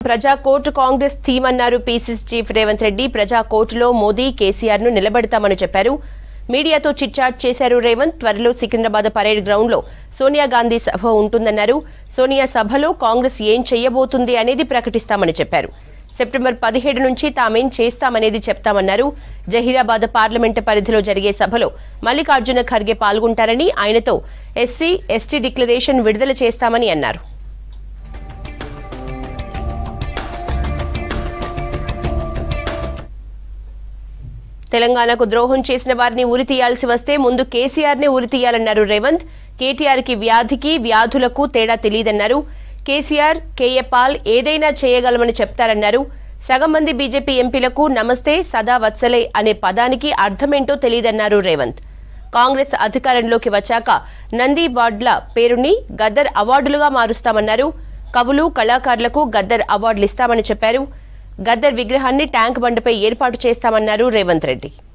ప్రజా court Congress theme అన్నారు PCC chief Revanth Reddy ప్రజా కోర్టులో మోదీ కేసీఆర్ ను నిలబెడతామని చెప్పారు మీడియాతో చిట్చాట్ చేశారు రేవంత్ త్వరలో సికింద్రాబాద్ పరేడ్ గ్రౌండ్ లో సోనియా గాంధీ సభ ఉంటుందన్నారు సోనియా సభలో కాంగ్రెస్ ఏం చెయ్యబోతుంది అనేది ప్రకటిస్తామని చెప్పారు సెప్టెంబర్ పదిహేడు నుంచి తామేం చేస్తామనేది చెప్తామన్నారు జహీరాబాద్ పార్లమెంటు పరిధిలో జరిగే సభలో మల్లికార్జున ఖర్గే పాల్గొంటారని ఆయనతో ఎస్సీ ఎస్టీ డిక్లరేషన్ విడుదల చేస్తామని అన్నారు తెలంగాణకు ద్రోహం చేసిన వారిని ఉరి తీయాల్సి వస్తే ముందు కేసీఆర్ నే ఉరి తీయాలన్నారు రేవంత్ కేటీఆర్ కి వ్యాధికి వ్యాధులకు తేడా తెలియదన్నారు కేసీఆర్ కేఏ పాల్ ఏదైనా చేయగలమని చెప్తారన్నారు సగం మంది బీజేపీ ఎంపీలకు నమస్తే సదా వత్సలే అనే పదానికి అర్థమేంటో తెలియదన్నారు రేవంత్ కాంగ్రెస్ అధికారంలోకి వచ్చాక నంది వార్డుల పేరుని గద్దర్ అవార్డులుగా మారుస్తామన్నారు కవులు కళాకారులకు గద్దర్ అవార్డులు ఇస్తామని చెప్పారు గద్దర్ విగ్రహాన్ని ట్యాంక్ బండ్పై ఏర్పాటు చేస్తామన్నారు రేవంత్ రెడ్డి